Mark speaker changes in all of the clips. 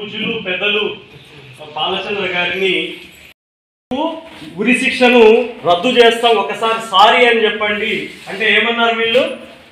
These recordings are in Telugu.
Speaker 1: పూజ్యులు పెద్దలు బాలచంద్ర గారిని ఉరి శిక్షను రద్దు చేస్తాం ఒకసారి సారీ అని చెప్పండి అంటే ఏమన్నారు వీళ్ళు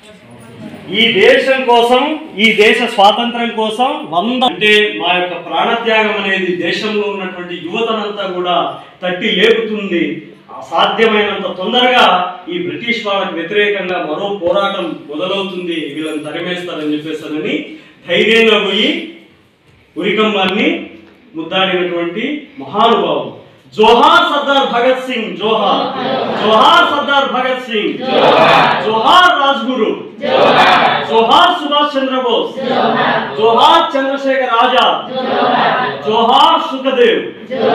Speaker 1: ఈ దేశం కోసం ఈ దేశ స్వాతంత్రం కోసం వంద అంటే మా యొక్క ప్రాణత్యాగం అనేది దేశంలో ఉన్నటువంటి యువతనంతా కూడా తట్టి లేపుతుంది సాధ్యమైనంత తొందరగా ఈ బ్రిటిష్ వాళ్ళకి వ్యతిరేకంగా మరో పోరాటం మొదలవుతుంది వీళ్ళని తరిమేస్తారని చెప్పేసారని ధైర్యంగా పోయి ఉరికంబాన్ని ముద్దాడినటువంటి మహానుభావులు జోహార్ సర్దార్ భగత్ సింగ్ జోహార్ జోహార్ సర్దార్ భగత్ సింగ్ జోహార్ రాజ్గురు జోహార్ సుభాష్ చంద్రబోస్ జోహార్ చంద్రశేఖర్ ఆజాద్ జోహార్ సుఖదేవ్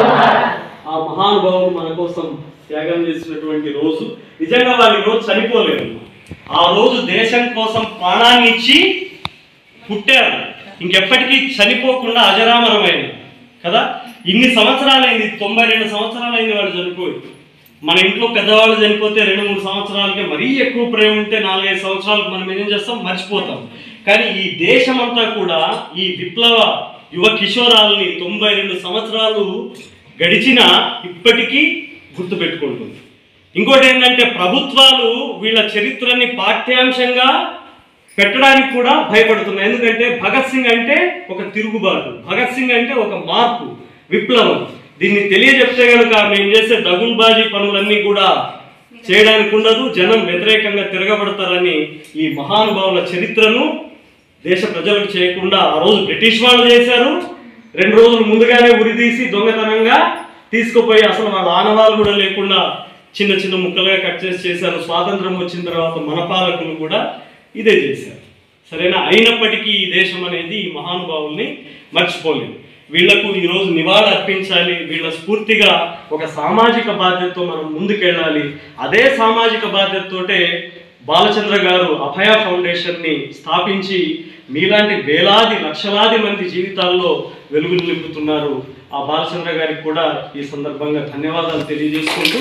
Speaker 1: ఆ మహానుభావులు మన కోసం త్యాగం చేసినటువంటి రోజు నిజంగా వాళ్ళు ఈ రోజు చనిపోలేదు ఆ రోజు దేశం కోసం ప్రాణాన్ని ఇచ్చి పుట్టారు ఇంకెప్పటికీ చనిపోకుండా అజరామరమైన కదా ఇన్ని సంవత్సరాలైంది తొంభై రెండు సంవత్సరాలైంది వాళ్ళు చనిపోయి మన ఇంట్లో పెద్దవాళ్ళు చనిపోతే రెండు మూడు సంవత్సరాలకే మరీ ఎక్కువ ప్రేమ ఉంటే నాలుగైదు సంవత్సరాలకు మనం ఏం చేస్తాం మర్చిపోతాం కానీ ఈ దేశమంతా కూడా ఈ విప్లవ యువ కిషోరాలని తొంభై రెండు సంవత్సరాలు గడిచినా ఇప్పటికీ గుర్తుపెట్టుకుంటుంది ఇంకోటి ఏంటంటే ప్రభుత్వాలు వీళ్ళ చరిత్రని పాఠ్యాంశంగా పెట్టడానికి కూడా భయపడుతున్నాయి ఎందుకంటే భగత్ సింగ్ అంటే ఒక తిరుగుబాటు భగత్ సింగ్ అంటే ఒక మార్పు విప్లవం దీన్ని తెలియజెప్తే కనుక మేము చేసే దగుల్బాజీ పనులన్నీ కూడా చేయడానికి ఉండదు జనం వ్యతిరేకంగా తిరగబడతారని ఈ మహానుభావుల చరిత్రను దేశ ప్రజలకు చేయకుండా ఆ రోజు బ్రిటిష్ వాళ్ళు చేశారు రెండు రోజులు ముందుగానే ఉరిదీసి దొంగతనంగా తీసుకుపోయి అసలు వాళ్ళ ఆనవాళ్ళు కూడా లేకుండా చిన్న చిన్న ముక్కలుగా కట్ చేసి చేశారు స్వాతంత్రం వచ్చిన తర్వాత మన పాలకులు కూడా ఇదే చేశారు సరేనా అయినప్పటికీ ఈ దేశం అనేది ఈ మహానుభావుల్ని మర్చిపోలేదు వీళ్లకు ఈరోజు నివాళి అర్పించాలి వీళ్ళ స్ఫూర్తిగా ఒక సామాజిక బాధ్యతతో మనం ముందుకెళ్ళాలి అదే సామాజిక బాధ్యతతోటే బాలచంద్ర గారు అభయ ఫౌండేషన్ ని స్థాపించి మీలాంటి వేలాది లక్షలాది మంది జీవితాల్లో వెలుగులు నింపుతున్నారు ఆ బాలచంద్ర గారికి కూడా ఈ సందర్భంగా ధన్యవాదాలు తెలియజేసుకుంటూ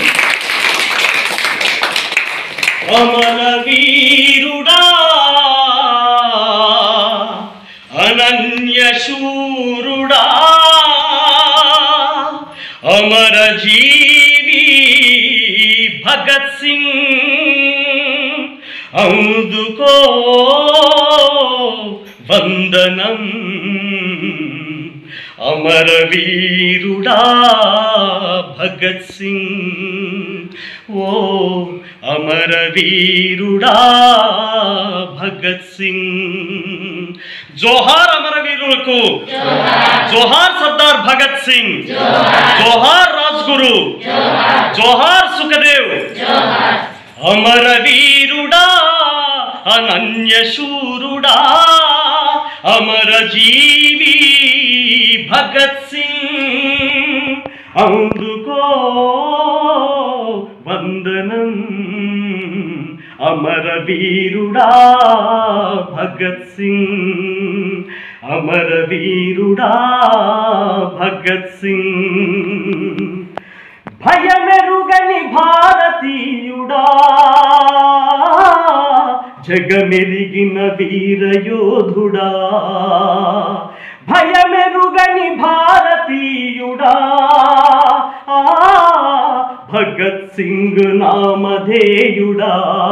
Speaker 1: అమర వీరుడా అనన్య శూరుడా అమర జీవి భగత్ సింగ్ అందుకో వందనం అమర వీరుడా భగత్ సింగ్ ఓ అమర వీరుడా భగత్ సింగ్ జోహార్ అమర వీరులకు జోహార్ సర్దార్ భగత్ సింగ్ జోహార్ రాజ్గురు జోహార్ సుఖదేవ్ అమర వీరుడా అనన్య శూరుడా అమర జీవి భగత్ సింగ్ అందుకో వందనం అమర వీరుడా భగత్ సింగ్ అమర వీరుడా భగత్ సింగ్ భయమెరుగని భారతీయుడా జగమెరిగిన వీరయోధుడా భయమెరుగని భారతీయుడా ఆ, భగత్ సింగ్ నామధేయుడా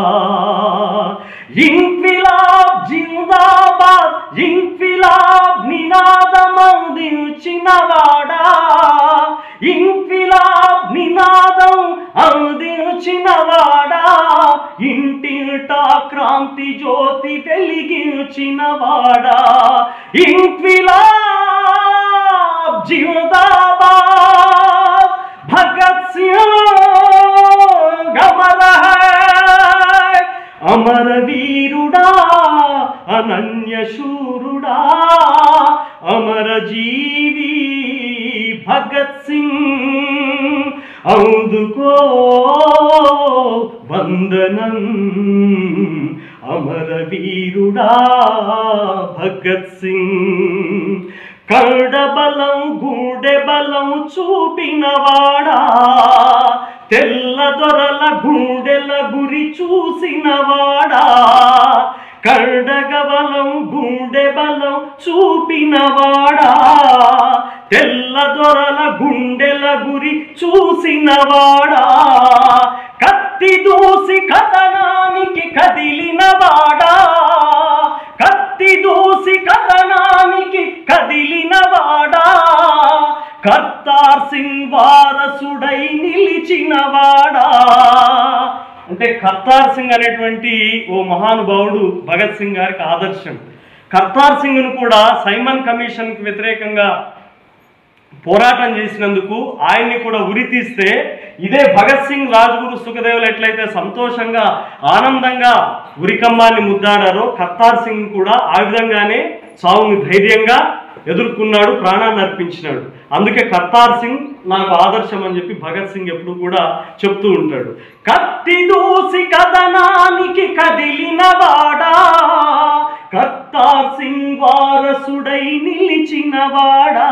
Speaker 1: ఇంక్విలాబ్ జిందాబాద్ ఇంక్విలాబ్ నినాదమందించినవాడా ఇంక్విలాబ్ నినాదం అందించినవాడా ఇంటింటా క్రాంతి జ్యోతి వెలిగించినవాడా ఇంక్విలాబ్ జిందాబాద్ భగత్ సింగ్ అమర హై అమర వీరుడా అనన్య శూరుడా అమర జీవి భగత్ సింగ్ అందుకో వందనం అమర వీరుడా భగత్ సింగ్ కర్డబలం గుండె బలం చూపినవాడా తెల్ల దొరల గుండెల గురి చూసినవాడా కర్డగ బలం గుండె బలం చూపినవాడా దొరల గుండెల గురి చూసినవాడా కత్తి దూసి కథనానికి కదిలినవాడా కత్తి దూసి కథనానికి కదిలినవాడా కర్తార్ సింగ్ వారసుడై నిలిచినవాడా అంటే కర్తార్ సింగ్ అనేటువంటి ఓ మహానుభావుడు భగత్ సింగ్ గారికి ఆదర్శం కర్తార్ సింగ్ను కూడా సైమన్ కమిషన్కి వ్యతిరేకంగా పోరాటం చేసినందుకు ఆయన్ని కూడా ఉరి తీస్తే ఇదే భగత్ సింగ్ రాజ్గురు సుఖదేవులు ఎట్లయితే సంతోషంగా ఆనందంగా ఉరికంబాన్ని ముద్దాడారో కర్తార్ సింగ్ కూడా ఆ విధంగానే చావుని ధైర్యంగా ఎదుర్కొన్నాడు ప్రాణాన్ని అర్పించినాడు అందుకే కర్తార్ సింగ్ నాకు ఆదర్శం అని చెప్పి భగత్ సింగ్ ఎప్పుడు కూడా చెప్తూ ఉంటాడు కత్తి దూసి కథనానికి కదిలినవాడా కర్తార్ సింగ్ వారసుడై నిలిచినవాడా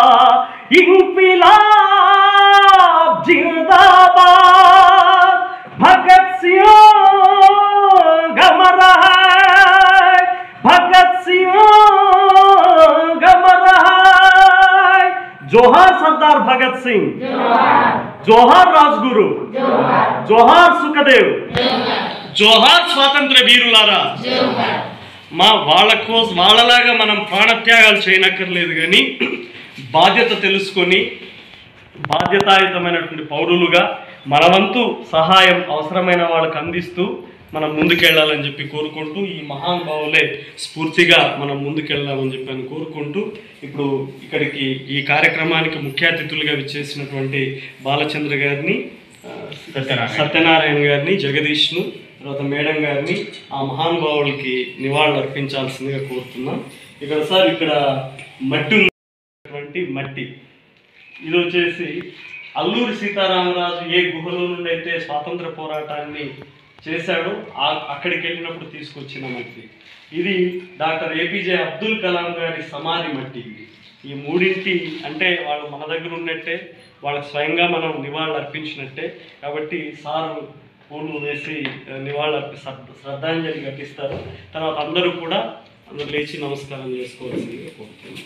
Speaker 1: ఇంపిలాబ్ జిందాబాద్ భగత్ సింగ్ గమర హై భగత్ సింగ్ గమర హై జోహార్ సర్దార్ భగత్ సింగ్ జోహార్ రాజ్గురు జోహార్ సుఖదేవ్ జోహార్ స్వాతంత్ర వీరులారా మా వాళ్ళ కోసం వాళ్ళలాగా మనం ప్రాణత్యాగాలు చేయనక్కర్లేదు కానీ బాధ్యత తెలుసుకొని బాధ్యతాయుతమైనటువంటి పౌరులుగా మన వంతు సహాయం అవసరమైన వాళ్ళకి అందిస్తూ మనం ముందుకెళ్ళాలని చెప్పి కోరుకుంటూ ఈ మహానుభావులే స్ఫూర్తిగా మనం ముందుకెళ్ళాలని చెప్పి అని కోరుకుంటూ ఇప్పుడు ఇక్కడికి ఈ కార్యక్రమానికి ముఖ్య అతిథులుగా విచ్చేసినటువంటి బాలచంద్ర గారిని ఆ, సత్యనారాయణ గారిని జగదీష్ను తర్వాత మేడం గారిని ఆ మహానుభావులకి నివాళులు అర్పించాల్సిందిగా కోరుతున్నాం ఇక్కడ సార్ ఇక్కడ మట్టి ఉన్నటువంటి మట్టి ఇది వచ్చేసి అల్లూరి సీతారామరాజు ఏ గుహలో నుండి అయితే స్వాతంత్ర పోరాటాన్ని చేశాడో ఆ అక్కడికి వెళ్ళినప్పుడు తీసుకొచ్చిన మట్టి ఇది డాక్టర్ ఏపీజే అబ్దుల్ కలాం గారి సమాధి మట్టి ఇది ఈ మూడింటి అంటే వాళ్ళు మన దగ్గర ఉన్నట్టే వాళ్ళకి స్వయంగా మనం నివాళులు అర్పించినట్టే కాబట్టి సారు పూలు వేసి ఆ, నివాళులు అర్పి శ్రద్ధ- శ్రద్ధాంజలి ఘటిస్తారు తర్వాత అందరూ కూడా అందరూ లేచి నమస్కారం చేసుకోవాల్సిందిగా కోరుతున్నాను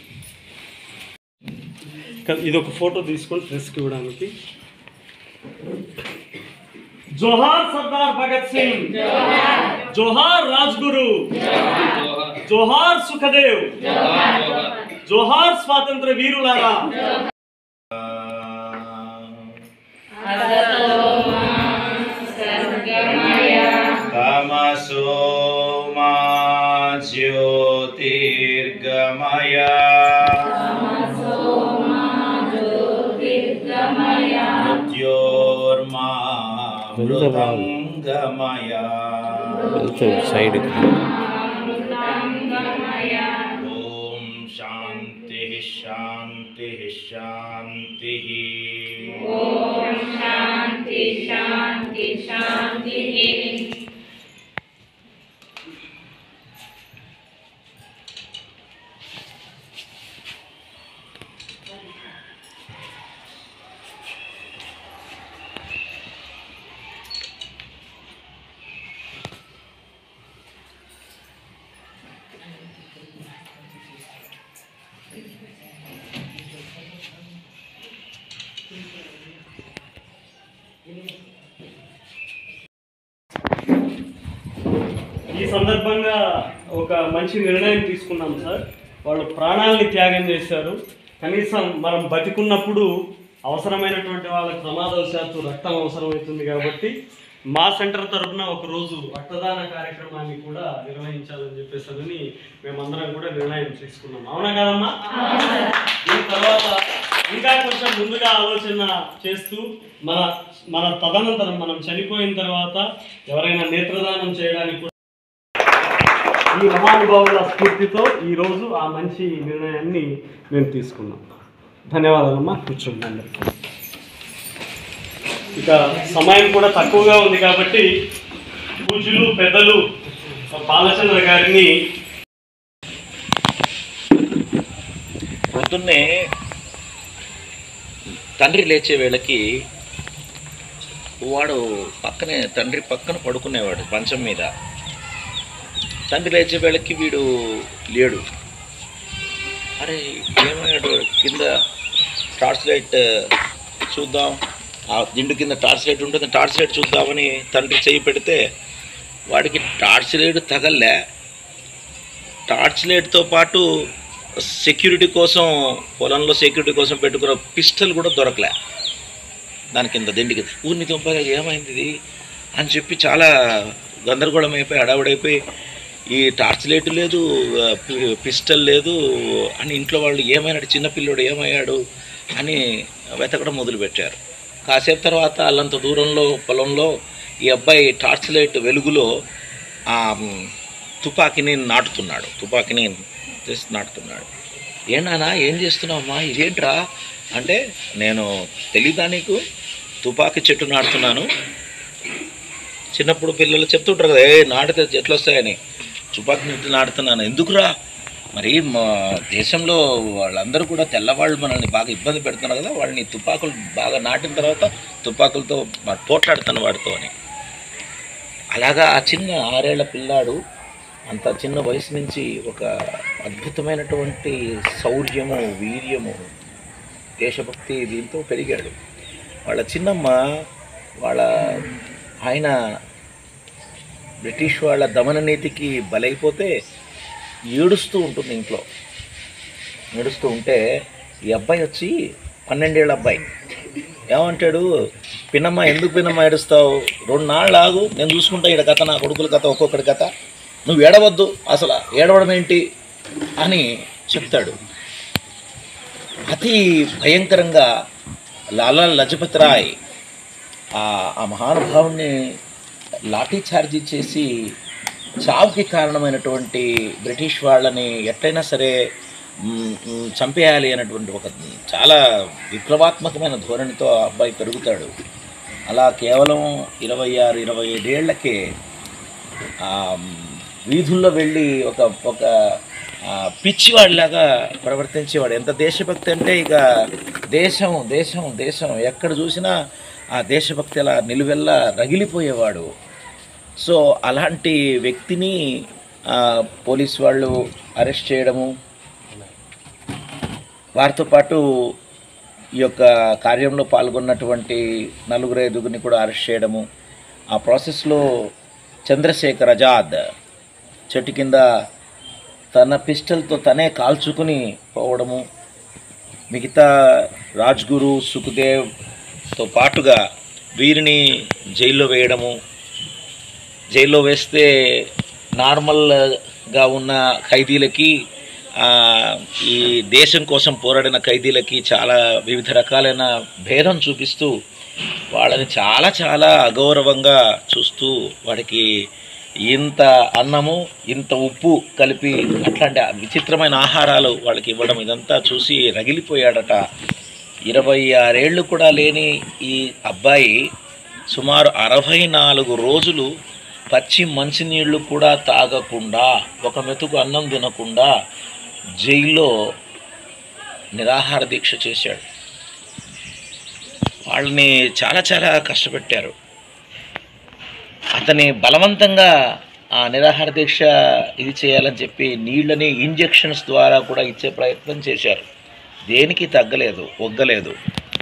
Speaker 1: క- ఇది ఒక ఫోటో తీసుకొని ప్రెస్కి ఇవ్వడానికి జోహార్ సర్దార్ భగత్ సింగ్ జోహార్ రాజ్గురు జోహార్ సుఖదేవ్ జోహార్ స్వాతంత్ర వీరులారా
Speaker 2: तमसो मा ज्योतिर्गमय मृत्योर्मा मृतं गमय
Speaker 3: సైడ్
Speaker 2: ॐ शान्तिः शान्तिः शान्तिः
Speaker 1: ఈ సందర్భంగా ఒక మంచి నిర్ణయం తీసుకున్నాం సార్ వాళ్ళు ప్రాణాలని త్యాగం చేశారు కనీసం మనం బతికున్నప్పుడు అవసరమైనటువంటి వాళ్ళకి ప్రమాదవశాత్తు రక్తం అవసరమవుతుంది కాబట్టి మా సెంటర్ తరఫున ఒక రోజు రక్తదాన కార్యక్రమాన్ని కూడా నిర్వహించాలని చెప్పేసరి మేమందరం కూడా నిర్ణయం తీసుకున్నాం అవునా కదమ్మా దీని తర్వాత ఇంకా కొంచెం ముందుగా ఆలోచన చేస్తూ మన మన తదనంతరం మనం చనిపోయిన తర్వాత ఎవరైనా నేత్రదానం చేయడానికి కూడా ఈ మహానుభావుల స్ఫూర్తితో ఈరోజు ఆ మంచి నిర్ణయాన్ని మేము తీసుకున్నాం ధన్యవాదాలమ్మా కూర్చోండి అందరికీ ఇక సమయం కూడా తక్కువగా ఉంది కాబట్టి పూజలు పెద్దలు బాలచంద్ర గారిని
Speaker 3: పొద్దున్నే తండ్రి లేచే వేళకి వాడు పక్కనే తండ్రి పక్కన పడుకునేవాడు మంచం మీద తండ్రి లేచే వేళకి వీడు లేడు అరే ఏమయ్యాడు కింద టార్చ్ లైట్ చూద్దాం ఆ దిండు కింద టార్చ్ లైట్ ఉంటుంది టార్చ్ లైట్ చూద్దామని తండ్రి చేయి పెడితే వాడికి టార్చ్ లైట్ తగలే టార్చ్ లైట్తో పాటు సెక్యూరిటీ కోసం పొలంలో సెక్యూరిటీ కోసం పెట్టుకున్న పిస్టల్ కూడా దొరకలే దాని కింద దిండి కింద ఊరిని తుంపగా ఏమైంది ఇది అని చెప్పి చాలా గందరగోళం అయిపోయి హడావుడైపోయి ఈ టార్చ్ లైట్ లేదు ఆ, పి- పిస్టల్ లేదు అని ఇంట్లో వాళ్ళు ఏమైనాడు చిన్నపిల్లోడు ఏమయ్యాడు అని వెతకడం మొదలుపెట్టారు కాసేపు తర్వాత అల్లంత దూరంలో పొలంలో ఈ అబ్బాయి టార్చ్ లైట్ వెలుగులో ఆ మ్, తుపాకీని నాటుతున్నాడు తుపాకీని తీసి నాటుతున్నాడు ఏంటన్నా ఏం చేస్తున్నావమ్మా ఇదేంట్రా అంటే నేను తెలీదా నీకు తుపాకీ చెట్టు నాటుతున్నాను చిన్నప్పుడు పిల్లలు చెప్తుంటారు కదా ఏ నాటితే చెట్లు వస్తాయని తుపాకీ చెట్టు నాటుతున్నాను ఎందుకురా మరి మా దేశంలో వాళ్ళందరూ కూడా తెల్లవాళ్ళు మనల్ని బాగా ఇబ్బంది పెడుతున్నారు కదా వాళ్ళని తుపాకులు బాగా నాటిన తర్వాత తుపాకులతో మ- పోట్లాడుతాను వాడితో అని అలాగా ఆ చిన్న ఆరేళ్ల పిల్లాడు అంత చిన్న వయసు నుంచి ఒక అద్భుతమైనటువంటి శౌర్యము వీర్యము దేశభక్తి దీంతో పెరిగాడు వాళ్ళ చిన్నమ్మ వాళ్ళ ఆయన బ్రిటిష్ వాళ్ళ దమన నీతికి బలైపోతే ఏడుస్తూ ఉంటుంది ఇంట్లో ఏడుస్తూ ఉంటే ఈ అబ్బాయి వచ్చి పన్నెండేళ్ళ అబ్బాయి ఏమంటాడు పిన్నమ్మ ఎందుకు పిన్నమ్మ ఏడుస్తావు రెండు నాళ్ళు ఆగు నేను చూసుకుంటా ఈడ కథ నా కొడుకుల కథ ఒక్కొక్కడి కథ నువ్వు ఏడవద్దు అసలు ఏడవడం ఏంటి అని చెప్తాడు అతి భయంకరంగా లాలా లజపతి రాయ్ ఆ ఆ మహానుభావుని లాఠీ చార్జీ చేసి చావుకి కారణమైనటువంటి బ్రిటిష్ వాళ్ళని ఎట్లయినా సరే మ్, మ్, చంపేయాలి అనేటువంటి ఒక చాలా విప్లవాత్మకమైన ధోరణితో ఆ అబ్బాయి పెరుగుతాడు అలా కేవలం ఇరవై ఆరు ఇరవై ఏడేళ్లకే ఆ, వీధుల్లో వెళ్ళి ఒక ఒక ఆ, పిచ్చివాడిలాగా ప్రవర్తించేవాడు ఎంత దేశభక్తి అంటే ఇక దేశం దేశం దేశం ఎక్కడ చూసినా ఆ దేశభక్తి అలా నిలువెల్లా రగిలిపోయేవాడు సో అలాంటి వ్యక్తిని ఆ, పోలీస్ వాళ్ళు అరెస్ట్ చేయడము వారితో పాటు ఈ యొక్క కార్యంలో పాల్గొన్నటువంటి నలుగురు ఐదుగురిని కూడా అరెస్ట్ చేయడము ఆ ప్రాసెస్లో చంద్రశేఖర్ ఆజాద్ చెట్టు కింద తన పిస్టల్తో తనే కాల్చుకుని పోవడము మిగతా రాజ్గురు సుఖదేవ్తో పాటుగా వీరిని జైల్లో వేయడము జైల్లో వేస్తే నార్మల్గా ఉన్న ఖైదీలకి ఆ, ఈ దేశం కోసం పోరాడిన ఖైదీలకి చాలా వివిధ రకాలైన భేదం చూపిస్తూ వాళ్ళని చాలా చాలా అగౌరవంగా చూస్తూ వాడికి ఇంత అన్నము ఇంత ఉప్పు కలిపి అట్లాంటి విచిత్రమైన ఆహారాలు వాళ్ళకి ఇవ్వడం ఇదంతా చూసి రగిలిపోయాడట ఇరవై ఆరేళ్ళు కూడా లేని ఈ అబ్బాయి సుమారు అరవై నాలుగు రోజులు పచ్చి మంచినీళ్ళు కూడా తాగకుండా ఒక మెతుకు అన్నం తినకుండా జైల్లో నిరాహార దీక్ష చేశాడు వాళ్ళని చాలా చాలా కష్టపెట్టారు అతని బలవంతంగా ఆ నిరాహార దీక్ష ఇది చేయాలని చెప్పి నీళ్ళని ఇంజెక్షన్స్ ద్వారా కూడా ఇచ్చే ప్రయత్నం చేశారు దేనికి తగ్గలేదు ఒగ్గలేదు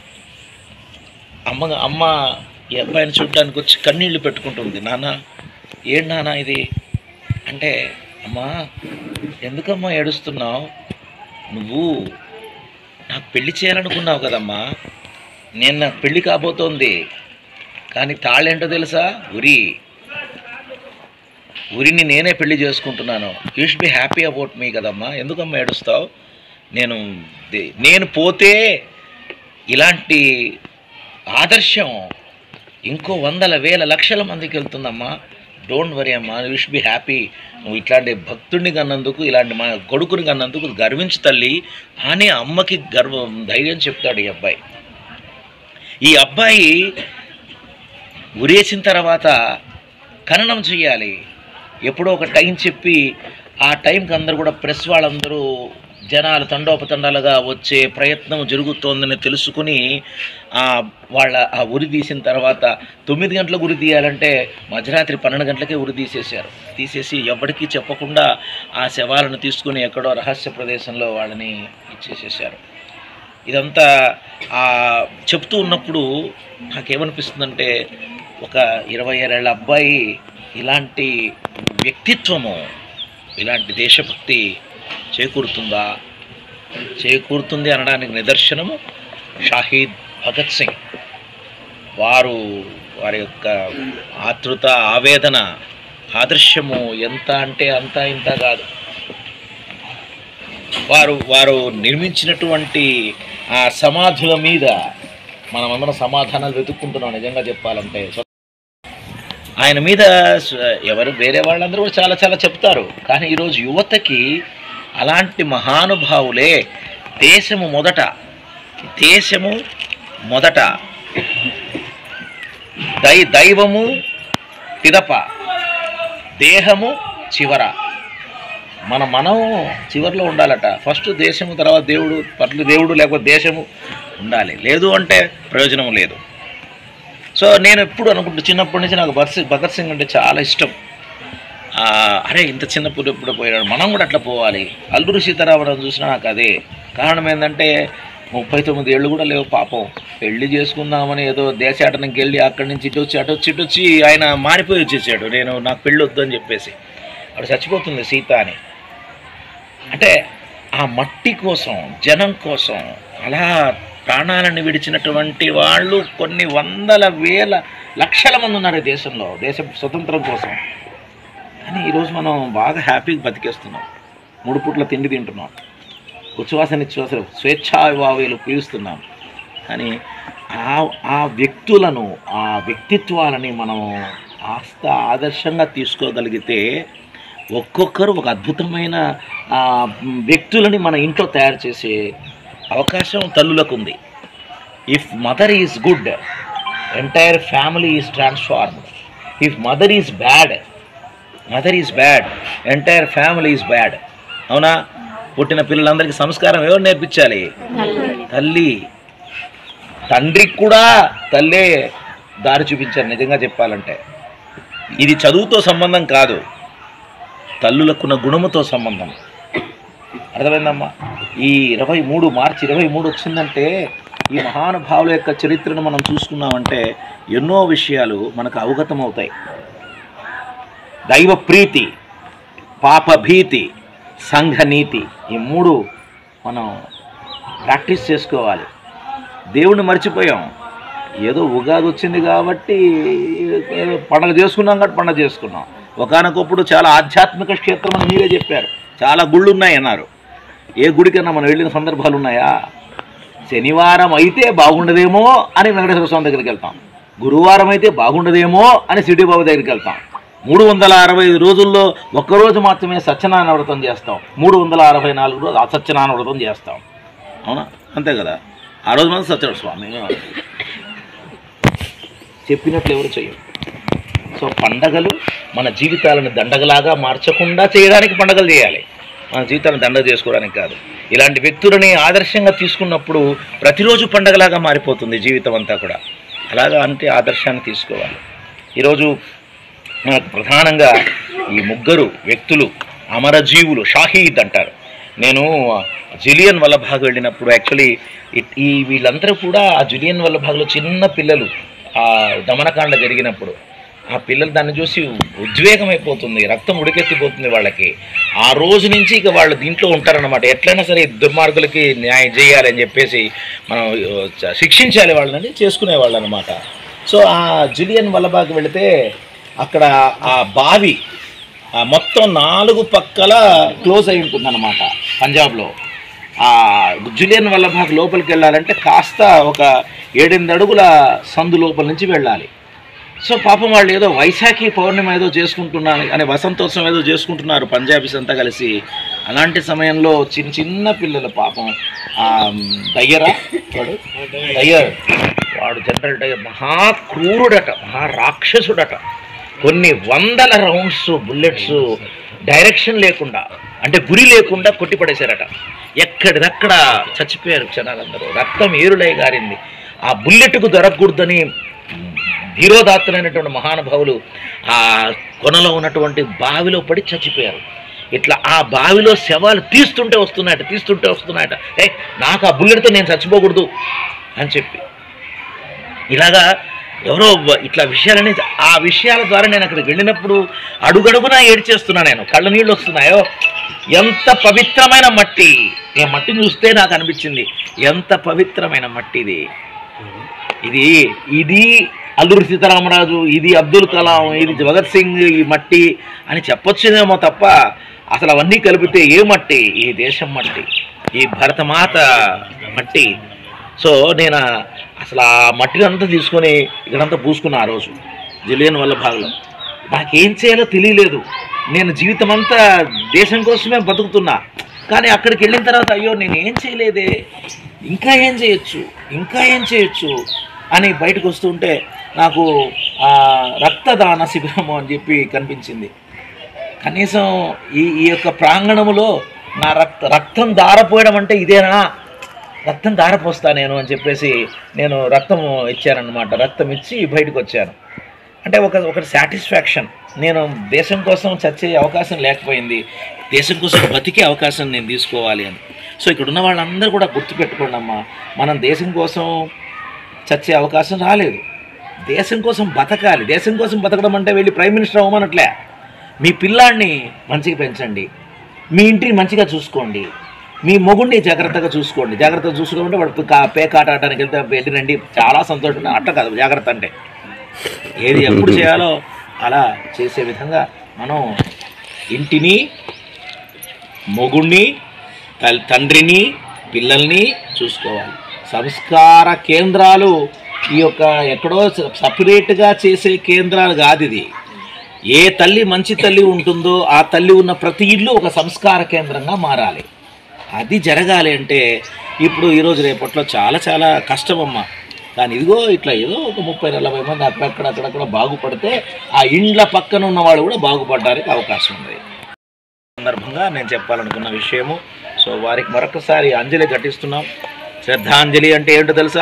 Speaker 3: అమ్మ అమ్మ ఈ అబ్బాయిని చూడడానికి వచ్చి కన్నీళ్లు పెట్టుకుంటుంది నాన్న ఏం నాన్న ఇది అంటే అమ్మా ఎందుకమ్మా ఏడుస్తున్నావు నువ్వు నాకు పెళ్లి చేయాలనుకున్నావు కదమ్మా నేను నాకు పెళ్లి కాబోతోంది కానీ తాళేంటో తెలుసా ఉరి ఉరిని నేనే పెళ్లి చేసుకుంటున్నాను you should be happy about me కదమ్మా ఎందుకమ్మా ఏడుస్తావు నేను దే- నేను పోతే ఇలాంటి ఆదర్శం ఇంకో వందల వేల లక్షల మందికి వెళ్తుందమ్మా డోంట్ వరీ అమ్మా యూ షుడ్ బి హ్యాపీ నువ్వు ఇట్లాంటి భక్తుడిని కన్నందుకు ఇలాంటి మా కొడుకుని కన్నందుకు గర్వించు తల్లి అని అమ్మకి గర్వం ధైర్యం చెప్తాడు ఈ అబ్బాయి ఈ అబ్బాయి ఉరేసిన తర్వాత ఖననం చేయాలి ఎప్పుడో ఒక టైం చెప్పి ఆ టైంకి అందరూ కూడా ప్రెస్ వాళ్ళందరూ జనాలు తండోపతండాలుగా వచ్చే ప్రయత్నం జరుగుతోందని తెలుసుకుని ఆ వాళ్ళ ఆ ఉరి తీసిన తర్వాత తొమ్మిది గంటలకు ఉరి తీయాలంటే మధ్యరాత్రి పన్నెండు గంటలకే ఉరి తీసేశారు తీసేసి ఎవరికీ చెప్పకుండా ఆ శవాలను తీసుకుని ఎక్కడో రహస్య ప్రదేశంలో వాళ్ళని ఇచ్చేసేసారు ఇదంతా ఆ, చెప్తూ ఉన్నప్పుడు నాకేమనిపిస్తుందంటే ఒక ఇరవై ఏళ్ళ అబ్బాయి ఇలాంటి వ్యక్తిత్వము ఇలాంటి దేశభక్తి చేకూరుతుందా చేకూరుతుంది అనడానికి నిదర్శనము షాహీద్ భగత్ సింగ్ వారు వారి యొక్క ఆతృత ఆవేదన ఆదర్శము ఎంత అంటే అంత ఇంత కాదు వారు వారు నిర్మించినటువంటి ఆ సమాధుల మీద మనమందరం సమాధానాలు వెతుక్కుంటున్నాం నిజంగా చెప్పాలంటే సో ఆయన మీద స- ఎవరు వేరే వాళ్ళందరూ కూడా చాలా చాలా చెప్తారు కానీ ఈరోజు యువతకి అలాంటి మహానుభావులే దేశము మొదట దేశము మొదట దై దైవము పిదప దేహము చివర మన మనం చివరిలో ఉండాలట ఫస్ట్ దేశము తర్వాత దేవుడు పట్ల దేవుడు లేకపోతే దేశము ఉండాలి లేదు అంటే ప్రయోజనం లేదు సో నేను ఎప్పుడు అనుకుంటా చిన్నప్పటి నుంచి నాకు భగత్ సింగ్ భగత్ సింగ్ అంటే చాలా ఇష్టం ఆ, అరే ఇంత చిన్నప్పుడు ఎప్పుడు పోయాడు మనం కూడా అట్లా పోవాలి అల్లూరి సీతారామరాజు చూసినా నాకు అదే కారణం ఏంటంటే ముప్పై తొమ్మిది ఏళ్ళు కూడా లేవు పాపం పెళ్లి చేసుకుందామని ఏదో దేశాటనకి వెళ్ళి అక్కడి నుంచి ఇటు వచ్చి అటు వచ్చి ఇటు వచ్చి ఆయన మారిపోయి వచ్చేసాడు నేను నాకు పెళ్ళి వద్దు అని చెప్పేసి అక్కడ చచ్చిపోతుంది సీత అని అంటే ఆ మట్టి కోసం జనం కోసం అలా ప్రాణాలను విడిచినటువంటి వాళ్ళు కొన్ని వందల వేల లక్షల మంది ఉన్నారు ఈ దేశంలో దేశ స్వతంత్రం కోసం కానీ ఈరోజు మనం బాగా హ్యాపీగా బతికేస్తున్నాం మూడు పూట్ల తిండి తింటున్నాం ఉచ్ఛ్వాస నిశ్వాసలు స్వేచ్ఛావావేలు పీలుస్తున్నాం కానీ ఆ ఆ వ్యక్తులను ఆ వ్యక్తిత్వాలని మనం ఆస్త ఆదర్శంగా తీసుకోగలిగితే ఒక్కొక్కరు ఒక అద్భుతమైన ఆ, వ్యక్తులని మన ఇంట్లో తయారు చేసే అవకాశం తల్లులకు ఉంది if mother is good entire family is transformed if mother is bad mother is bad entire family is bad అవునా పుట్టిన పిల్లలందరికీ సంస్కారం ఎవరు నేర్పించాలి తల్లి తండ్రికి కూడా తల్లే దారి చూపించారు నిజంగా చెప్పాలంటే ఇది చదువుతో సంబంధం కాదు తల్లులకున్న గుణముతో సంబంధం అర్థమైందమ్మా ఈ ఇరవై మూడు మార్చి ఇరవై మూడు వచ్చిందంటే ఈ మహానుభావుల యొక్క చరిత్రను మనం చూసుకున్నామంటే ఎన్నో విషయాలు మనకు అవగతం అవుతాయి దైవ ప్రీతి పాప భీతి సంఘ నీతి ఈ మూడు మనం ప్రాక్టీస్ చేసుకోవాలి దేవుణ్ణి మర్చిపోయాం ఏదో ఉగాది వచ్చింది కాబట్టి ఏదో పండగ చేసుకున్నాం కాబట్టి పండగ చేసుకున్నాం ఒకనకొప్పుడు చాలా ఆధ్యాత్మిక క్షేత్రం అని మీరే చెప్పారు చాలా గుళ్ళు ఉన్నాయి అన్నారు ఏ గుడికన్నా మనం వెళ్ళిన సందర్భాలు ఉన్నాయా శనివారం అయితే బాగుండదేమో అని వెంకటేశ్వర స్వామి దగ్గరికి వెళ్తాం గురువారం అయితే బాగుండదేమో అని సిటీ బాబు దగ్గరికి వెళ్తాం మూడు వందల అరవై ఐదు రోజుల్లో ఒక్కరోజు మాత్రమే సత్యనారాయణ వ్రతం చేస్తాం మూడు వందల అరవై నాలుగు రోజులు అసత్యనారాయణ వ్రతం చేస్తాం అవునా అంతే కదా ఆ రోజు మాత్రం సత్యనారాయణ స్వామి చెప్పినట్లు ఎవరు చేయరు సో పండగలు మన జీవితాలను దండగలాగా మార్చకుండా చేయడానికి పండగలు చేయాలి మన జీవితాలను దండగ చేసుకోవడానికి కాదు ఇలాంటి వ్యక్తులని ఆదర్శంగా తీసుకున్నప్పుడు ప్రతిరోజు పండగలాగా మారిపోతుంది జీవితం అంతా కూడా అలాగా అంటే ఆదర్శాన్ని తీసుకోవాలి ఈరోజు మనకు ప్రధానంగా ఈ ముగ్గురు వ్యక్తులు అమరజీవులు షాహీద్ అంటారు నేను జులియన్ వల్లభాగ్ వెళ్ళినప్పుడు యాక్చువల్లీ ఈ వీళ్ళందరూ కూడా ఆ జులియన్ వల్లభాగ్లో చిన్న పిల్లలు ఆ దమనకాండ జరిగినప్పుడు ఆ పిల్లలు దాన్ని చూసి ఉద్వేగం అయిపోతుంది రక్తం ఉడికెత్తిపోతుంది వాళ్ళకి ఆ రోజు నుంచి ఇక వాళ్ళు దీంట్లో ఉంటారన్నమాట ఎట్లయినా సరే ఈ దుర్మార్గులకి న్యాయం చేయాలి అని చెప్పేసి మనం ఆ, శిక్షించాలి వాళ్ళని చేసుకునేవాళ్ళు అనమాట సో ఆ జులియన్ వల్లభాగ్ వెళితే అక్కడ ఆ బావి ఆ మొత్తం నాలుగు పక్కల క్లోజ్ అయి ఉంటుందన్నమాట పంజాబ్లో ఆ జులియన్ వల్లభాగ్ లోపలికి వెళ్ళాలంటే కాస్త ఒక ఏడెనిమిది అడుగుల సందు లోపల నుంచి వెళ్ళాలి సో పాపం వాళ్ళు ఏదో వైశాఖి పౌర్ణమి ఏదో చేసుకుంటున్నారు అనే వసంతోత్సవం ఏదో చేసుకుంటున్నారు పంజాబీస్ అంతా కలిసి అలాంటి సమయంలో చిన్న చిన్న పిల్లలు పాపం ఆ, దయ్యరా వాడు దయ్యర్ వాడు జనరల్ డయ్యర్ మహా క్రూరుడట మహా రాక్షసుడట కొన్ని వందల రౌండ్స్ బుల్లెట్స్ డైరెక్షన్ లేకుండా అంటే గురి లేకుండా కొట్టిపడేశారట ఎక్కడిదక్కడ చచ్చిపోయారు జనాలందరూ రక్తం ఏరులై గారింది ఆ బుల్లెట్కు దొరకకూడదని ధీరోదాత్తులైనటువంటి మహానుభావులు ఆ కొనలో ఉన్నటువంటి బావిలో పడి చచ్చిపోయారు ఇట్లా ఆ బావిలో శవాలు తీస్తుంటే వస్తున్నాయట తీస్తుంటే వస్తున్నాయట ఏ నాకు ఆ బుల్లెట్తో నేను చచ్చిపోకూడదు అని చెప్పి ఇలాగా ఎవరో వ- ఇట్లా విషయాలని ఆ విషయాల ద్వారా నేను అక్కడికి వెళ్ళినప్పుడు అడుగడుగునా ఏడ్చేస్తున్నా నేను కళ్ళ నీళ్ళు వస్తున్నాయో ఎంత పవిత్రమైన మట్టి ఈ మట్టిని చూస్తే నాకు అనిపించింది ఎంత పవిత్రమైన మట్టి ఇది ఇది ఇది అల్లూరి సీతారామరాజు ఇది అబ్దుల్ కలాం ఇది భగత్ సింగ్ ఈ మట్టి అని చెప్పొచ్చునేమో తప్ప అసలు అవన్నీ కలిపితే ఏ మట్టి ఈ దేశం మట్టి ఈ భరతమాత మట్టి సో నేను అసలు ఆ మట్టిని అంతా తీసుకొని ఇక్కడంతా పూసుకున్నా ఆ రోజు జలియన్ వల్ల భాగంలో నాకేం చేయాలో తెలియలేదు నేను జీవితం అంతా దేశం కోసమే బతుకుతున్నా కానీ అక్కడికి వెళ్ళిన తర్వాత అయ్యో నేను ఏం చేయలేదే ఇంకా ఏం చేయొచ్చు ఇంకా ఏం చేయొచ్చు అని బయటకు వస్తుంటే నాకు ఆ, రక్తదాన శిబిరము అని చెప్పి కనిపించింది కనీసం ఈ ఈ యొక్క ప్రాంగణములో నా రక్త రక్తం దారపోయడం అంటే ఇదేనా రక్తం దారపోస్తా నేను అని చెప్పేసి నేను రక్తం ఇచ్చానన్నమాట రక్తం ఇచ్చి బయటకు వచ్చాను అంటే ఒక ఒక సాటిస్ఫాక్షన్ నేను దేశం కోసం చచ్చే అవకాశం లేకపోయింది దేశం కోసం బతికే అవకాశం నేను తీసుకోవాలి అని సో ఇక్కడ ఉన్న వాళ్ళందరూ కూడా గుర్తుపెట్టుకోండి అమ్మా మనం దేశం కోసం చచ్చే అవకాశం రాలేదు దేశం కోసం బతకాలి దేశం కోసం బతకడం అంటే వెళ్ళి ప్రైమ్ మినిస్టర్ అవ్వమనట్లే మీ పిల్లాడిని మంచిగా పెంచండి మీ ఇంటిని మంచిగా చూసుకోండి మీ మొగుడిని జాగ్రత్తగా చూసుకోండి జాగ్రత్తగా చూసుకోమంటే వాడు కా పేకాట ఆడడానికి వెళ్తే వెళ్ళి రండి చాలా సంతోషం అట్ట కాదు జాగ్రత్త అంటే ఏది ఎప్పుడు చేయాలో అలా చేసే విధంగా మనం ఇంటిని మొగుడిని తల్- తండ్రిని పిల్లల్ని చూసుకోవాలి సంస్కార కేంద్రాలు ఈ యొక్క ఎక్కడో సపరేట్గా చేసే కేంద్రాలు కాదు ఇది ఏ తల్లి మంచి తల్లి ఉంటుందో ఆ తల్లి ఉన్న ప్రతి ఇల్లు ఒక సంస్కార కేంద్రంగా మారాలి అది జరగాలి అంటే ఇప్పుడు ఈరోజు రేపట్లో చాలా చాలా కష్టమమ్మా కానీ ఇదిగో ఇట్లా ఏదో ఒక ముప్పై నలభై మంది అక్కడక్కడ అక్కడక్కడ బాగుపడితే ఆ ఇండ్ల పక్కన ఉన్న వాళ్ళు కూడా బాగుపడడానికి అవకాశం ఉంది సందర్భంగా నేను చెప్పాలనుకున్న విషయము సో వారికి మరొకసారి అంజలి ఘటిస్తున్నాం శ్రద్ధాంజలి అంటే ఏంటో తెలుసా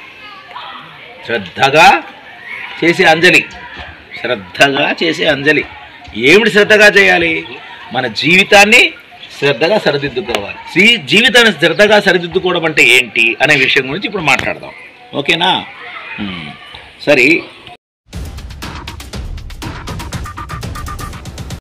Speaker 3: శ్రద్ధగా చేసే అంజలి శ్రద్ధగా చేసే అంజలి ఏమిటి శ్రద్ధగా చేయాలి మన జీవితాన్ని శ్రద్ధగా సరిదిద్దుకోవాలి జీ జీవితాన్ని శ్రద్ధగా సరిదిద్దుకోవడం అంటే ఏంటి అనే విషయం గురించి ఇప్పుడు మాట్లాడదాం ఓకేనా హ్మ్. సరే